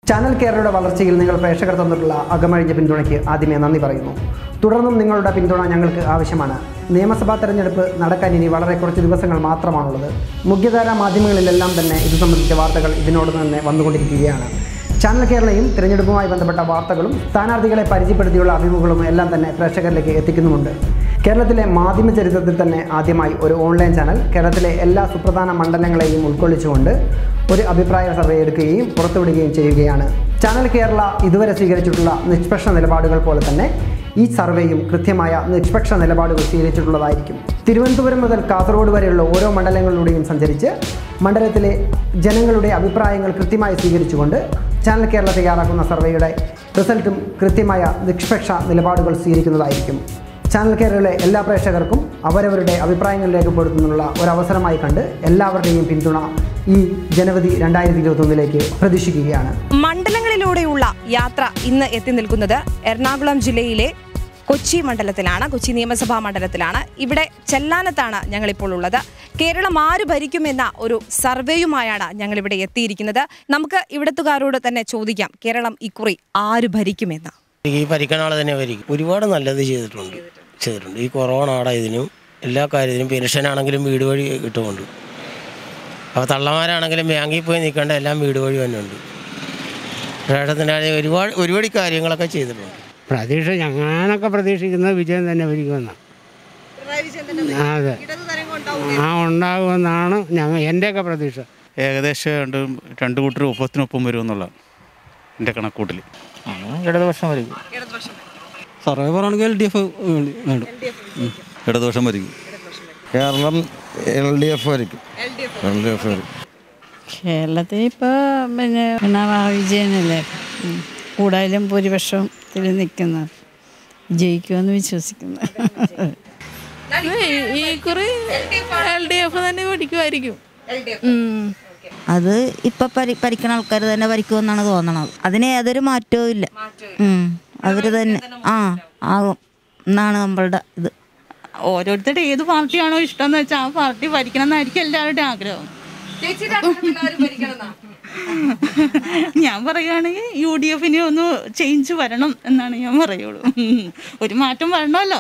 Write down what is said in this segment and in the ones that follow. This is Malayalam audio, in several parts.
ചാനൽ കേരളയുടെ വളർച്ചയിൽ നിങ്ങൾ പ്രേക്ഷകർ തന്നിട്ടുള്ള അകമഴിഞ്ഞ പിന്തുണയ്ക്ക് ആദ്യമേ നന്ദി പറയുന്നു തുടർന്നും നിങ്ങളുടെ പിന്തുണ ഞങ്ങൾക്ക് ആവശ്യമാണ് നിയമസഭാ തെരഞ്ഞെടുപ്പ് നടക്കാൻ ഇനി വളരെ കുറച്ച് ദിവസങ്ങൾ മാത്രമാണുള്ളത് മുഖ്യധാരാ മാധ്യമങ്ങളിലെല്ലാം തന്നെ ഇത് സംബന്ധിച്ച വാർത്തകൾ ഇതിനോട് തന്നെ വന്നുകൊണ്ടിരിക്കുകയാണ് ചാനൽ കേരളയും തിരഞ്ഞെടുപ്പുമായി ബന്ധപ്പെട്ട വാർത്തകളും സ്ഥാനാർത്ഥികളെ പരിചയപ്പെടുത്തിയുള്ള അഭിമുഖങ്ങളും എല്ലാം തന്നെ പ്രേക്ഷകരിലേക്ക് എത്തിക്കുന്നുമുണ്ട് കേരളത്തിലെ മാധ്യമ ചരിത്രത്തിൽ തന്നെ ആദ്യമായി ഒരു ഓൺലൈൻ ചാനൽ കേരളത്തിലെ എല്ലാ സുപ്രധാന മണ്ഡലങ്ങളെയും ഉൾക്കൊള്ളിച്ചുകൊണ്ട് ഒരു അഭിപ്രായ സർവേ എടുക്കുകയും പുറത്തുവിടുകയും ചെയ്യുകയാണ് ചാനൽ കേരള ഇതുവരെ സ്വീകരിച്ചിട്ടുള്ള നിഷ്പക്ഷ നിലപാടുകൾ പോലെ തന്നെ ഈ സർവേയും കൃത്യമായ നിഷ്പക്ഷ നിലപാടുകൾ സ്വീകരിച്ചിട്ടുള്ളതായിരിക്കും തിരുവനന്തപുരം മുതൽ കാസർഗോഡ് വരെയുള്ള ഓരോ മണ്ഡലങ്ങളിലൂടെയും സഞ്ചരിച്ച് മണ്ഡലത്തിലെ ജനങ്ങളുടെ അഭിപ്രായങ്ങൾ കൃത്യമായി സ്വീകരിച്ചുകൊണ്ട് ചാനൽ കേരള തയ്യാറാക്കുന്ന സർവേയുടെ റിസൾട്ടും കൃത്യമായ നിഷ്പക്ഷ നിലപാടുകൾ സ്വീകരിക്കുന്നതായിരിക്കും ചാനൽ കേരളയിലെ എല്ലാ പ്രേക്ഷകർക്കും അവരവരുടെ അഭിപ്രായങ്ങൾ രേഖപ്പെടുത്തുന്നുള്ള ഒരവസരമായി കണ്ട് എല്ലാവരുടെയും പിന്തുണ ഈ ജനുവരി രണ്ടായിരത്തി ഇരുപത്തൊന്നിലേക്ക് പ്രതീക്ഷിക്കുകയാണ് മണ്ഡലങ്ങളിലൂടെയുള്ള യാത്ര ഇന്ന് എത്തി നിൽക്കുന്നത് എറണാകുളം ജില്ലയിലെ കൊച്ചി മണ്ഡലത്തിലാണ് കൊച്ചി നിയമസഭാ മണ്ഡലത്തിലാണ് ഇവിടെ ചെല്ലാനത്താണ് ഞങ്ങളിപ്പോൾ ഉള്ളത് കേരളം ആര് ഭരിക്കുമെന്ന ഒരു സർവേയുമായാണ് ഞങ്ങളിവിടെ എത്തിയിരിക്കുന്നത് നമുക്ക് ഇവിടത്തുകാരോട് തന്നെ ചോദിക്കാം കേരളം ഇക്കുറി ആര് ഭരിക്കുമെന്ന് ഈ ഭരിക്കണ ആൾ തന്നെ ഭരിക്കും ഒരുപാട് നല്ലത് ചെയ്തിട്ടുണ്ട് ചെയ്തിട്ടുണ്ട് ഈ കൊറോണ ഇതിനും എല്ലാ കാര്യത്തിനും പെൻഷനാണെങ്കിലും വീട് വഴി കിട്ടുന്നുണ്ട് അപ്പോൾ തള്ളമാരാണെങ്കിലും ബാങ്കിൽ പോയി നിൽക്കേണ്ട എല്ലാം വീട് വഴി തന്നെ ഉണ്ട് ഏട്ടത്തിൻ്റെ ഒരുപാട് ഒരുപാട് കാര്യങ്ങളൊക്കെ ചെയ്തിട്ടുണ്ട് പ്രതീക്ഷ ഞാനൊക്കെ പ്രതീക്ഷിക്കുന്നത് വിജയം തന്നെ വരുമെന്നാണ് അതെ ആ ഉണ്ടാകുമെന്നാണ് ഞങ്ങൾ എൻ്റെയൊക്കെ പ്രതീക്ഷ ഏകദേശം രണ്ട് രണ്ട് കൂട്ടർ ഒപ്പത്തിനൊപ്പം വരുമെന്നുള്ള എൻ്റെ കണക്കൂട്ടിൽ ഇടതുപക്ഷം വരും സർവേ പറയുകയാണെങ്കിൽ എൽ ഡി എഫ് നേടും ഇടതുപക്ഷം ഭരിക്കും കേരളം എൽ ഡി എഫ് ഭരിക്കും എൽ ഡി എഫ് ഭരിക്കും കേരളത്തിൽ ഇപ്പോൾ പിന്നെ പിണറായി വിജയനല്ലേ ഉം. കൂടുതലും ഭൂരിപക്ഷത്തിൽ നിൽക്കുന്നത് ജയിക്കുമെന്ന് വിശ്വസിക്കുന്നു ഈ കുറി എൽ ഡി എഫ് തന്നെ പഠിക്കുമായിരിക്കും അത് ഇപ്പൊ പരി ഭരിക്കുന്ന ആൾക്കാർ തന്നെ ഭരിക്കുമെന്നാണ് തോന്നണത് അതിന് ഏതൊരു മാറ്റവും ഇല്ല ഉം. അവര് തന്നെ ആ ആകും എന്നാണ് നമ്മളുടെ ഇത് ഓരോരുത്തരുടെ ഏത് പാർട്ടിയാണോ ഇഷ്ടം എന്ന് വെച്ചാൽ ആ പാർട്ടി ഭരിക്കണം എന്നായിരിക്കും എല്ലാവരുടെയും ആഗ്രഹം ഞാൻ പറയുകയാണെങ്കിൽ യു ഡി എഫിന് ഒന്ന് ചേഞ്ച് വരണം എന്നാണ് ഞാൻ പറയുള്ളൂ ഉം. ഒരു മാറ്റം വരണമല്ലോ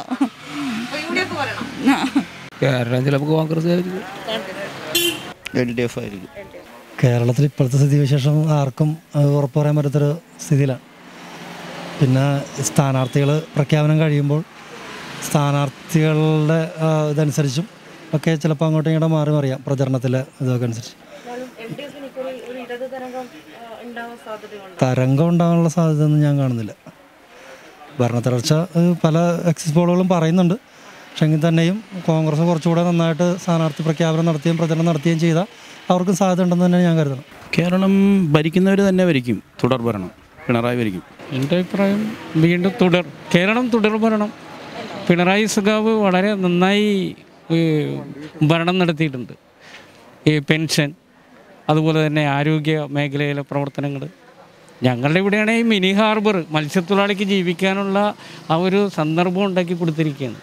ആ. കേരളം ചിലപ്പോൾ കോൺഗ്രസ് ആയിരിക്കും എൽ ഡി എഫ് ആയിരിക്കും കേരളത്തിൽ ഇപ്പോഴത്തെ സ്ഥിതിവിശേഷം ആർക്കും അത് ഉറപ്പ് പറയാൻ പറ്റാത്തൊരു സ്ഥിതിയിലാണ് പിന്നെ സ്ഥാനാർത്ഥികൾ പ്രഖ്യാപനം കഴിയുമ്പോൾ സ്ഥാനാർത്ഥികളുടെ ആ, ഇതനുസരിച്ചും ഒക്കെ ചിലപ്പോൾ അങ്ങോട്ടും ഇങ്ങോട്ടും മാറി മറിയാം പ്രചരണത്തിലെ ഇതൊക്കെ അനുസരിച്ച് തരംഗം ഉണ്ടാകാനുള്ള സാധ്യതയൊന്നും ഞാൻ കാണുന്നില്ല ഭരണത്തളർച്ച ഏഹ്, പല എക്സിസ് പോളുകളും പറയുന്നുണ്ട് പക്ഷെ എങ്കിൽ തന്നെയും കോൺഗ്രസ് കുറച്ചുകൂടെ നന്നായിട്ട് സ്ഥാനാർത്ഥി പ്രഖ്യാപനം നടത്തുകയും പ്രചരണം നടത്തുകയും ചെയ്താൽ അവർക്കും സാധ്യത ഉണ്ടെന്ന് തന്നെ ഞാൻ കരുതണം കേരളം ഭരിക്കുന്നവർ തന്നെ ഭരിക്കും തുടർ ഭരണം പിണറായി ഭരിക്കും എൻ്റെ അഭിപ്രായം വീണ്ടും തുടർ കേരളം തുടർ ഭരണം പിണറായി സഖാവ് വളരെ നന്നായി ഈ, ഭരണം നടത്തിയിട്ടുണ്ട് ഈ പെൻഷൻ അതുപോലെ തന്നെ ആരോഗ്യ മേഖലയിലെ പ്രവർത്തനങ്ങൾ ഞങ്ങളുടെ ഇവിടെയാണെങ്കിൽ മിനി ഹാർബർ മത്സ്യത്തൊഴിലാളിക്ക് ജീവിക്കാനുള്ള ആ ഒരു സന്ദർഭം ഉണ്ടാക്കി കൊടുത്തിരിക്കുകയാണ്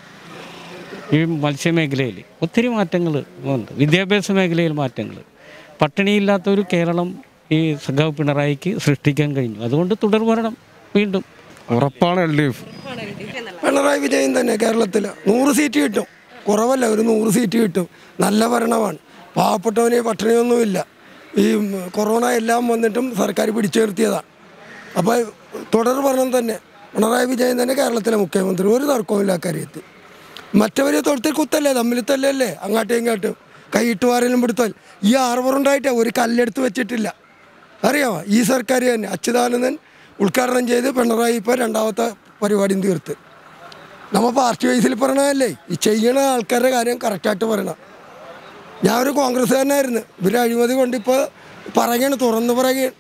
ഈ മത്സ്യമേഖലയിൽ ഒത്തിരി മാറ്റങ്ങൾ ഉണ്ട് വിദ്യാഭ്യാസ മേഖലയിൽ മാറ്റങ്ങൾ പട്ടിണിയില്ലാത്ത ഒരു കേരളം ഈ സഖാവ് പിണറായിക്ക് സൃഷ്ടിക്കാൻ കഴിഞ്ഞു അതുകൊണ്ട് തുടർഭരണം വീണ്ടും ഉറപ്പാണ് L D F Pinarayi Vijayan തന്നെ കേരളത്തിൽ നൂറ് സീറ്റ് കിട്ടും കുറവല്ല ഒരു നൂറ് സീറ്റ് കിട്ടും നല്ല ഭരണമാണ് പാവപ്പെട്ടവന് പട്ടിണിയൊന്നുമില്ല ഈ ഉം, കൊറോണ എല്ലാം വന്നിട്ടും സർക്കാർ പിടിച്ചു നിർത്തിയതാണ് അപ്പോൾ തുടർ ഭരണം തന്നെ പിണറായി വിജയൻ തന്നെ കേരളത്തിലെ മുഖ്യമന്ത്രി ഒരു തർക്കവുമില്ല കാര്യത്തിൽ മറ്റവർ തൊഴുത്തിൽ കുത്തല്ലേ തമ്മിൽ തല്ലല്ലേ അങ്ങാട്ടും ഇങ്ങോട്ടും കൈയിട്ട് വാരലും പിടുത്തൽ ഈ ആർവറുണ്ടായിട്ടേ ഒരു കല്ലെടുത്ത് വെച്ചിട്ടില്ല അറിയാമോ ഈ സർക്കാർ തന്നെ അച്യുതാനന്ദൻ ഉദ്ഘാടനം ചെയ്ത് പിണറായി ഇപ്പോൾ രണ്ടാമത്തെ പരിപാടിയും തീർത്ത് നമ്മൾ പാർട്ടി വൈസിൽ പറയണതല്ലേ ഈ ചെയ്യണ ആൾക്കാരുടെ കാര്യം കറക്റ്റായിട്ട് പറയണം ഞാൻ ഒരു കോൺഗ്രസ്സുകാരനായിരുന്നു ഇവർ അഴിമതി കൊണ്ട് ഇപ്പോൾ പറയുകയാണ് തുറന്ന് പറയുകയാണ്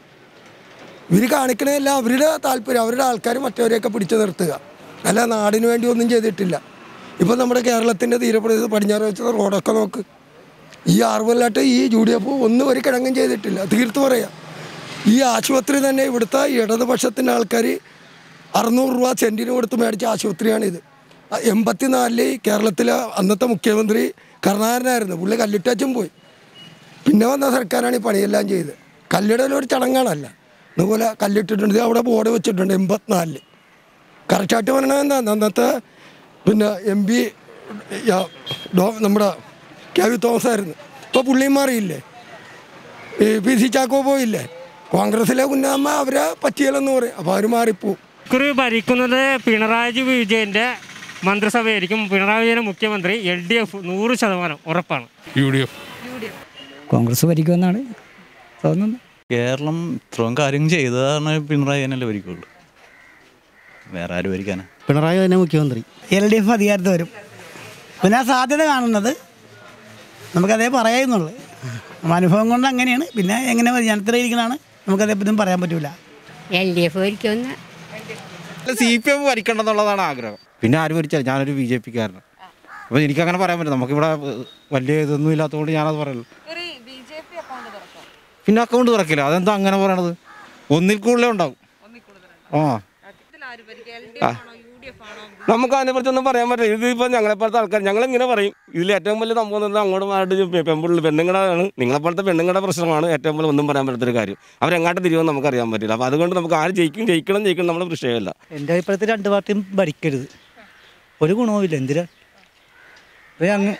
ഇവർ കാണിക്കണതല്ല അവരുടെ താല്പര്യം അവരുടെ ആൾക്കാർ മറ്റവരെയൊക്കെ പിടിച്ചു നിർത്തുക അല്ല നാടിന് വേണ്ടി ഒന്നും ചെയ്തിട്ടില്ല ഇപ്പം നമ്മുടെ കേരളത്തിൻ്റെ തീരപ്രദേശത്ത് പടിഞ്ഞാറ് വെച്ച റോഡൊക്കെ നോക്ക് ഈ ആറുകൊല്ലാട്ട് ഈ യു ഡി എഫ് ഒന്നും ഒരു കിഴങ്ങും ചെയ്തിട്ടില്ല തീർത്ത് പറയാം ഈ ആശുപത്രി തന്നെ ഇവിടുത്തെ ഇടതുപക്ഷത്തിൻ്റെ ആൾക്കാർ അറുന്നൂറ് രൂപ സെൻറ്റിന് കൊടുത്ത് മേടിച്ച ആശുപത്രിയാണിത് എൺപത്തിനാലില് കേരളത്തിലെ അന്നത്തെ മുഖ്യമന്ത്രി കരുണാകരനായിരുന്നു പുള്ളി കല്ലിട്ടച്ചും പോയി പിന്നെ വന്ന സർക്കാരാണ് ഈ പണിയെല്ലാം ചെയ്ത് കല്ലിടൽ ഒരു ചടങ്ങാണല്ല ഇതുപോലെ കല്ലിട്ടിട്ടുണ്ട് ഇത് അവിടെ ബോർഡ് വെച്ചിട്ടുണ്ട് എൺപത്തിനാലില് കറക്റ്റായിട്ട് പറയണത് എന്താ അന്നത്തെ പിന്നെ എം പി നമ്മുടെ കെ വി തോമസ് ആയിരുന്നു ഇപ്പോൾ പുള്ളിയും മാറിയില്ലേ ഈ പി സി ചാക്കോ പോയില്ലേ കോൺഗ്രസിലെ ഉന്നതമ്മ അവരെ പറ്റിയല്ലെന്ന് പറയും അപ്പോൾ അവർ മാറിപ്പോവും ഇക്കുറി ഭരിക്കുന്നത് പിണറായി വിജയൻ്റെ മന്ത്രിസഭയായിരിക്കും പിണറായി വിജയൻ മുഖ്യമന്ത്രി എൽ ഡി എഫ് നൂറ് ശതമാനം ഉറപ്പാണ് യു ഡി എഫ് കോൺഗ്രസ് ഭരിക്കുമെന്നാണ് തോന്നുന്നത് കേരളം ഇത്രയും കാര്യം ചെയ്തതാണ് പിണറായി തന്നെയല്ലേ ഭരിക്കുള്ളൂ വേറെ ആര് ഭരിക്കാനാ പിണറായി തന്നെ മുഖ്യമന്ത്രി എൽ ഡി എഫ് അധികാരത്തിൽ വരും പിന്നെ ആ സാധ്യത കാണുന്നത് നമുക്കതേ പറയാമെന്നുള്ളൂ അനുഭവം കൊണ്ട് അങ്ങനെയാണ് പിന്നെ എങ്ങനെ ജനത്തിലിരിക്കണതാണ് നമുക്കതേ ഇതും പറയാൻ പറ്റൂല എൽ ഡി എഫ് ഭരിക്കുമെന്ന് സി പി എം ഭരിക്കണമെന്നുള്ളതാണ് ആഗ്രഹം പിന്നെ ആര് ഭരിച്ചാലും ഞാനൊരു ബി ജെ പിക്കാരനാണ് അപ്പോൾ എനിക്കങ്ങനെ പറയാൻ പറ്റും നമുക്കിവിടെ ഏഹ്, വലിയ ഇതൊന്നും ഇല്ലാത്തതുകൊണ്ട് ഞാനത് പറയുള്ളൂ പിന്നെ അക്കൗണ്ട് തുറക്കില്ല അതെന്താ അങ്ങനെ പറയണത് ഒന്നിൽ കൂടുതലേ ഉണ്ടാവും ആ ആ. നമുക്ക് അതിനെക്കുറിച്ച് ഒന്നും പറയാൻ പറ്റില്ല ഇതിപ്പോൾ ഞങ്ങളെപ്പോലത്തെ ആൾക്കാർ ഞങ്ങൾ ഇങ്ങനെ പറയും ഇതിൽ ഏറ്റവും വലിയ സംഭവം എന്ന് പറഞ്ഞാൽ അങ്ങോട്ട് മാറിയിട്ട് പെൺപിള്ളി പെണ്ണുങ്ങളാണ് നിങ്ങളെപ്പോലത്തെ പെണ്ണുങ്ങളുടെ പ്രശ്നമാണ് ഏറ്റവും വലിയ ഒന്നും പറയാൻ പറ്റാത്തൊരു കാര്യം അവരെങ്ങാട്ട് തിരിയുമെന്ന് നമുക്ക് അറിയാൻ പറ്റില്ല അപ്പോൾ അതുകൊണ്ട് നമുക്ക് ആര് ജയിക്കും ജയിക്കണം ജയിക്കണം നമ്മുടെ വിഷയമല്ല എൻ്റെ അഭിപ്രായത്തിൽ രണ്ട് പാർട്ടിയും ഭരിക്കരുത് ഒരു ഗുണവുമില്ല എന്തിനാ ഇപ്പൊ അങ്ങ്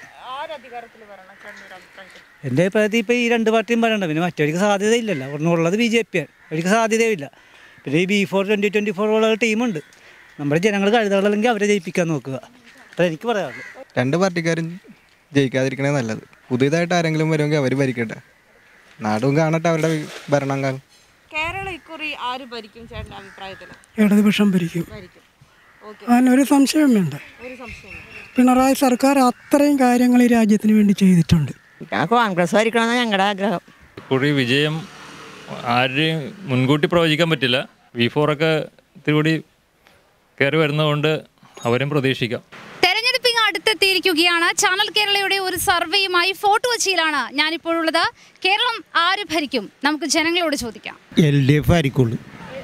എൻ്റെ അഭിപ്രായത്തിൽ ഇപ്പോൾ ഈ രണ്ട് പാർട്ടിയും പറയണ്ട പിന്നെ മറ്റവർക്ക് സാധ്യതയില്ലല്ലോ ഒരെണ്ണം ഉള്ളത് ബി ജെ പി ആണ് അവർക്ക് സാധ്യതയില്ല പിന്നെ ഈ B four twenty twenty four ഉള്ള ടീമുണ്ട് നമ്മുടെ ജനങ്ങൾ കഴുതകളല്ലെങ്കിൽ അവരെ ജയിപ്പിക്കാൻ നോക്കുക അത്ര എനിക്ക് പറയാനുള്ളൂ രണ്ട് പാർട്ടിക്കാരും ജയിക്കാതിരിക്കണേ നല്ലത് പുതിയതായിട്ട് ആരെങ്കിലും വരുമെങ്കിൽ അവർ ഭരിക്കട്ടെ നാടും കാണട്ടെ അവരുടെ ഭരണം കാലം കേരളം ഇക്കുറി ആര് ഭരിക്കും ചേട്ടൻ്റെ അഭിപ്രായത്തിൽ ഇടതുപക്ഷം ഭരിക്കും ഭരിക്കും ഓക്കെ അതിനൊരു സംശയം വേണ്ട ഒരു സംശയം പിണറായി സർക്കാർ അത്രയും കാര്യങ്ങൾ ഈ രാജ്യത്തിന് വേണ്ടി ചെയ്തിട്ടുണ്ട് ഞാൻ കോൺഗ്രസ് ഭരിക്കണമെന്നാണ് ഞങ്ങളുടെ ആഗ്രഹം ഇക്കുറി വിജയം ആരെയും മുൻകൂട്ടി പ്രവചിക്കാൻ പറ്റില്ല വി ഫോറൊക്കെ ഇത്തിരി കൂടി കയറി വരുന്നതുകൊണ്ട് അവരും പ്രതീക്ഷിക്കാം തെരഞ്ഞെടുപ്പിന് അടുത്തെത്തിയിരിക്കുകയാണ് ചാനൽ കേരളയുടെ ഒരു സർവേയുമായി ഫോർട്ട് കൊച്ചിയിലാണ് ഞാനിപ്പോഴുള്ളത് കേരളം ആര് ഭരിക്കും നമുക്ക് ജനങ്ങളോട് ചോദിക്കാം എൽ ഡി എഫ് ആയിരിക്കുള്ളൂ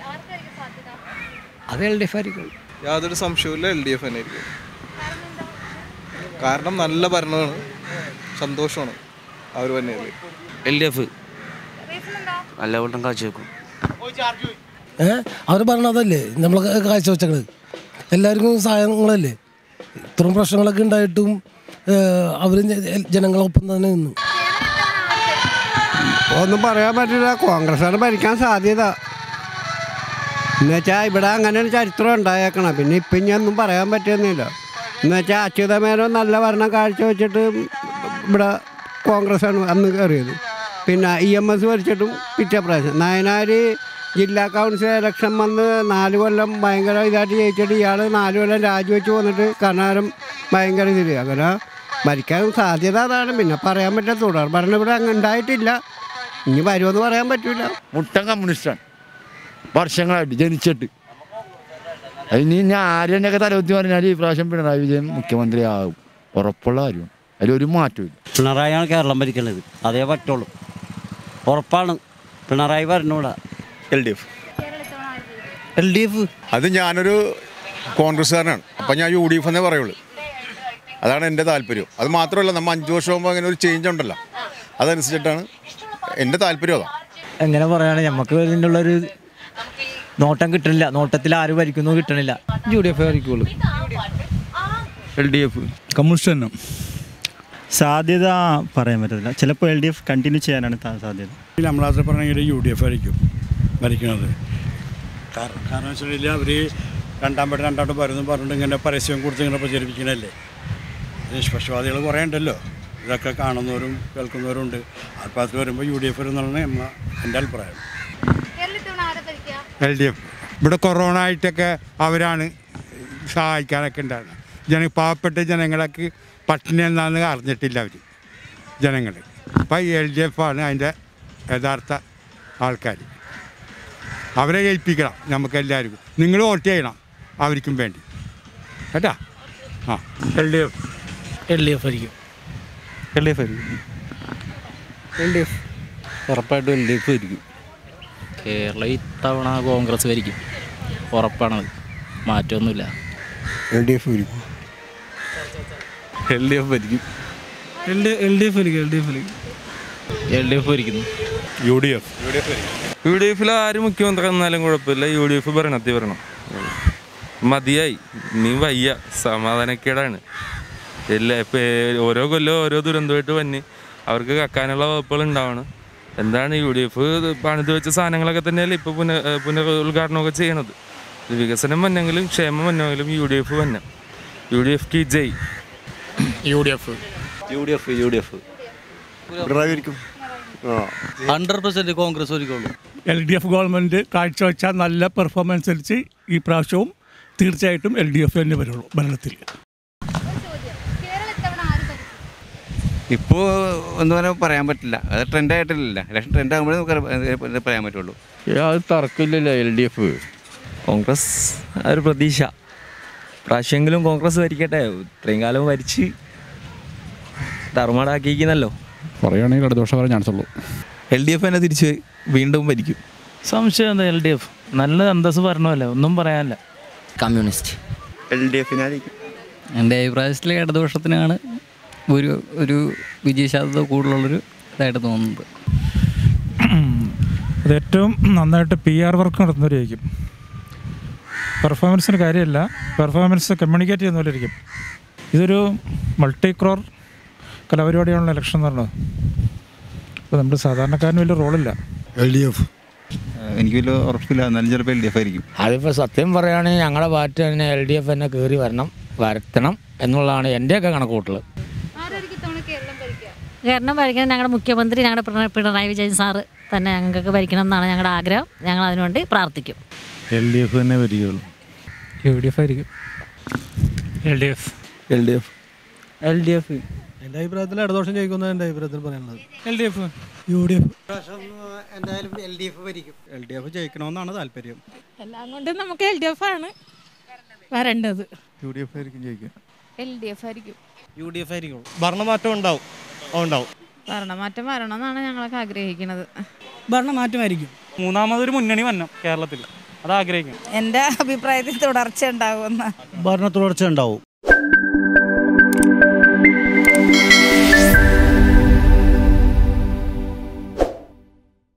അത് എൽ ഡി എഫ് ആയിരിക്കുള്ളൂ യാതൊരു സംശയവുമില്ല എൽ ഡി എഫ് തന്നെ ആയിരിക്കും കാരണം നല്ല ഭരണമാണ് സന്തോഷമാണ് അവർ തന്നെയല്ലേ എൽ ഡി എഫ് നല്ല വട്ടം കാഴ്ച വെക്കും ഏഹ് അവർ പറഞ്ഞതല്ലേ നമ്മൾ കാഴ്ചവെച്ചത് എല്ലാവർക്കും സഹായങ്ങളല്ലേ ഇത്രയും പ്രശ്നങ്ങളൊക്കെ ഉണ്ടായിട്ടും അവർ ജനങ്ങളൊപ്പം തന്നെ നിന്നു ഒന്നും പറയാൻ പറ്റില്ല കോൺഗ്രസ്സാണ് ഭരിക്കാൻ സാധ്യത എന്നുവെച്ചാൽ ഇവിടെ അങ്ങനെ ഒരു ചരിത്രം ഉണ്ടായേക്കണം പിന്നെ ഇപ്പം ഇനി ഒന്നും പറയാൻ പറ്റുന്നില്ല എന്നുവെച്ചാൽ അച്യുതമേനോൻ നല്ല ഭരണം കാഴ്ചവെച്ചിട്ട് ഇവിടെ കോൺഗ്രസ്സാണ് അന്ന് കയറിയത് പിന്നെ ഇ എം എസ് ഭരിച്ചിട്ടും പിറ്റേ പ്രാവശ്യം നയനാർ ജില്ലാ കൗൺസിൽ ഇലക്ഷൻ വന്ന് നാല് കൊല്ലം ഭയങ്കര ഇതായിട്ട് ജയിച്ചിട്ട് ഇയാൾ നാല് കൊല്ലം രാജിവെച്ച് വന്നിട്ട് കർണാരം ഭയങ്കര ഇതിൽ അങ്ങനെ ഭരിക്കാൻ സാധ്യത അതാണ് പിന്നെ പറയാൻ പറ്റില്ല തുടർ ഭരണം ഇവിടെ അങ്ങ് ഉണ്ടായിട്ടില്ല ഇനി വരുമെന്ന് പറയാൻ പറ്റില്ല മുട്ടൻ കമ്മ്യൂണിസ്റ്റാണ് വർഷങ്ങളായിട്ട് ജനിച്ചിട്ട് അതിന് ഞാൻ ആരെയൊക്കെ തലവത്തി പറഞ്ഞാൽ ഈ പ്രാവശ്യം പിണറായി വിജയൻ മുഖ്യമന്ത്രി ആകും ഉറപ്പുള്ള കാര്യമാണ് അതിലൊരു മാറ്റമില്ല പിണറായിയാണ് കേരളം ഭരിക്കുന്നത് അതേ പറ്റുള്ളൂ ഉറപ്പാണ് പിണറായി ഭരണൂടാ L D F L D F അത് ഞാനൊരു കോൺഗ്രസ്സുകാരനാണ് അപ്പം ഞാൻ യു ഡി എഫ് എന്നേ പറയുള്ളൂ അതാണ് എൻ്റെ താല്പര്യം അത് മാത്രമല്ല നമ്മൾ അഞ്ച് വർഷം മുമ്പ് അങ്ങനെ ഒരു ചേഞ്ച് ഉണ്ടല്ലോ അതനുസരിച്ചിട്ടാണ് എൻ്റെ താല്പര്യം അതാണ് എങ്ങനെ പറയാണ് നമുക്ക് ഇതിനുള്ളൊരു നോട്ടം കിട്ടണില്ല നോട്ടത്തിൽ ആര് ഭരിക്കുന്നു കിട്ടണില്ല യു ഡി എഫ് ആയിരിക്കുള്ളൂ എൽ ഡി എഫ് കമ്മ്യൂണിസ്റ്റ് തന്നെ സാധ്യത പറയാൻ പറ്റത്തില്ല ചിലപ്പോൾ എൽ ഡി എഫ് കണ്ടിന്യൂ ചെയ്യാനാണ് താ- സാധ്യത നമ്മളത് പറഞ്ഞെങ്കിൽ യു ഡി എഫ് ആയിരിക്കും ഭരിക്കുന്നത് കാരണം കാരണം വെച്ചിട്ടുണ്ടെങ്കിൽ അവർ രണ്ടാം പെട്ട് രണ്ടാമത് വരുന്നു പറഞ്ഞിട്ട് ഇങ്ങനെ പരസ്യം കൊടുത്ത് ഇങ്ങനെ പ്രചരിപ്പിക്കണല്ലേ നിഷ്പക്ഷവാദികൾ കുറേ ഉണ്ടല്ലോ ഇതൊക്കെ കാണുന്നവരും കേൾക്കുന്നവരും ഉണ്ട് ആൽപ്പാത്തിൽ വരുമ്പോൾ യു ഡി എഫ് എന്നുള്ളതാണ് നമ്മ എൻ്റെ അഭിപ്രായം എൽ ഡി എഫ് ഇവിടെ കൊറോണ ആയിട്ടൊക്കെ അവരാണ് സഹായിക്കാനൊക്കെ ഉണ്ടായിരുന്നത് ജന പാവപ്പെട്ട ജനങ്ങളൊക്കെ പട്ടിണി എന്താണെന്ന് അറിഞ്ഞിട്ടില്ല അവർ ജനങ്ങൾ അപ്പം എൽ ഡി എഫ് ആണ് അതിൻ്റെ യഥാർത്ഥ ആൾക്കാർ അവരെ ഏൽപ്പിക്കണം നമുക്ക് എല്ലാവർക്കും നിങ്ങൾ വോട്ട് ചെയ്യണം അവർക്കും വേണ്ടി കേട്ടാ ആ L D F L D F ആയിരിക്കും എൽ ഡി എഫ് ആയിരിക്കും എൽ ഡി എഫ് ഉറപ്പായിട്ടും എൽ ഡി എഫ് ആയിരിക്കും കേരള ഇത്തവണ കോൺഗ്രസ് ഭരിക്കും ഉറപ്പാണത് മാറ്റമൊന്നുമില്ല എൽ ഡി എഫ് ആയിരിക്കും എൽ ഡി എഫ് ഭരിക്കും L D L D F ആയിരിക്കും എൽ ഡി എഫ് ആയിരിക്കും എൽ ഡി എഫ് ഭരിക്കുന്നു U D F U D F ആയിരിക്കും യു ഡി എഫിൽ ആര് മുഖ്യമന്ത്രി വന്നാലും കുഴപ്പമില്ല യു ഡി എഫ് ഭരണത്തിൽ വരണം മതിയായി നീ വയ്യ സമാധാനക്കേടാണ് എല്ലാ ഇപ്പം ഓരോ കൊല്ലം ഓരോ ദുരന്തമായിട്ട് വന്ന് അവർക്ക് കക്കാനുള്ള വകുപ്പുകൾ ഉണ്ടാവണം എന്താണ് യു ഡി എഫ് പണിത് വെച്ച സാധനങ്ങളൊക്കെ തന്നെയല്ലേ ഇപ്പോൾ പുനഃ പുനർ ഉദ്ഘാടനമൊക്കെ ചെയ്യണത് വികസനം വന്നെങ്കിലും ക്ഷേമം വന്നെങ്കിലും യു ഡി എഫ് വന്ന യു ഡി എഫ് കി ജയ് U D F U D F U D F Pinarayi ആയിരിക്കും ഹൺഡ്രഡ് പെർസെൻറ്റ് കോൺഗ്രസ് ഒരിക്കുള്ളൂ എൽ ഡി എഫ് ഗവൺമെൻറ് കാഴ്ചവെച്ച നല്ല പെർഫോമൻസ് അനുസരിച്ച് ഈ പ്രാവശ്യവും തീർച്ചയായിട്ടും എൽ ഡി എഫ് തന്നെ വരുള്ളൂ ഭരണത്തിൽ ഇപ്പോൾ ഒന്നും അങ്ങനെ പറയാൻ പറ്റില്ല അത് ട്രെൻഡ് ആയിട്ടില്ല ഇലക്ഷൻ ട്രെൻഡ് ആകുമ്പോഴേ നമുക്ക് അത് പറയാൻ പറ്റുള്ളൂ അത് തർക്കമില്ലല്ലോ എൽ ഡി എഫ് കോൺഗ്രസ് ആ ഒരു പ്രതീക്ഷ പ്രാവശ്യമെങ്കിലും കോൺഗ്രസ് ഭരിക്കട്ടെ ഇത്രയും കാലം ഭരിച്ച് തറുമാടാക്കിയിരിക്കുന്നല്ലോ പറയുകയാണെങ്കിൽ ഇടതുപക്ഷം വരാൻ ചാൻസ് ഉള്ളൂ എൽ ഡി എഫ് തന്നെ തിരിച്ച് വീണ്ടും ഭരിക്കും സംശയം എന്താ എൽ ഡി എഫ് നല്ല അന്തസ് ഭരണമല്ലേ ഒന്നും പറയാനില്ല കമ്മ്യൂണിസ്റ്റ് എൽ ഡി എഫിനായിരിക്കും എൻ്റെ അഭിപ്രായത്തിൽ ഇടതുപക്ഷത്തിനാണ് ഒരു ഒരു വിജയസാധ്യത കൂടുതലുള്ളൊരു ഇതായിട്ട് തോന്നുന്നത് അത് ഏറ്റവും നന്നായിട്ട് പി ആർ വർക്ക് നടത്തുന്നവരായിരിക്കും പെർഫോമൻസിന് കാര്യമല്ല പെർഫോമൻസ് കമ്മ്യൂണിക്കേറ്റ് ചെയ്യുന്നവരായിരിക്കും ഇതൊരു മൾട്ടി ക്രോർ കലാപരിപാടിയാണല്ലോ ഇലക്ഷൻ എന്ന് പറയുന്നത് അപ്പോൾ നമ്മൾ സാധാരണക്കാരന് വലിയ റോളില്ല എൽ ഡി എഫ് എനിക്ക് വലിയ ഉറപ്പില്ല എന്നാലും ചിലപ്പോൾ എൽ ഡി എഫ് ആയിരിക്കും അതിപ്പോൾ സത്യം പറയുകയാണെങ്കിൽ ഞങ്ങളുടെ പാർട്ടി തന്നെ എൽ ഡി എഫ് തന്നെ കയറി വരണം വരുത്തണം എന്നുള്ളതാണ് എൻ്റെയൊക്കെ കണക്കൂട്ടൽ കാരണം ഭരിക്കണം ഞങ്ങളുടെ മുഖ്യമന്ത്രി ഞങ്ങളുടെ പിണ- പിണറായി വിജയൻ സാറ് തന്നെ ഞങ്ങൾക്ക് ഭരിക്കണം എന്നാണ് ഞങ്ങളുടെ ആഗ്രഹം ഞങ്ങൾ അതിനുവേണ്ടി പ്രാർത്ഥിക്കും എൽ ഡി എഫ് തന്നെ വരികയുള്ളൂ യു ഡി എഫ് ആയിരിക്കും L D F L D F L D F എൻ്റെ അഭിപ്രായത്തിൽ ഇടദോഷം ജയിക്കുന്ന എൻ്റെ അഭിപ്രായത്തിൽ പറയാനുള്ളത് L D F U D F എന്തായാലും എൽ ഡി എഫ് ഭരിക്കും എൽ ഡി എഫ് ജയിക്കണമെന്നാണ് താല്പര്യം എല്ലാം കൊണ്ടും നമുക്ക് എൽ ഡി എഫ് ആണ് വരേണ്ടത് യു ഡി എഫ് ആയിരിക്കും ജയിക്കുക എൽ ഡി എഫ് ആയിരിക്കും യു ഡി എഫ് ആയിരിക്കും ഭരണമാറ്റം ഉണ്ടാവും ഉണ്ടാവും ഭരണമാറ്റം വരണമെന്നാണ് ഞങ്ങളൊക്കെ ആഗ്രഹിക്കുന്നത് ഭരണമാറ്റമായിരിക്കും മൂന്നാമതൊരു മുന്നണി വരണം കേരളത്തിൽ അത് ആഗ്രഹിക്കും എൻ്റെ അഭിപ്രായത്തിൽ തുടർച്ച ഉണ്ടാകുമെന്ന് ഭരണ തുടർച്ച ഉണ്ടാവും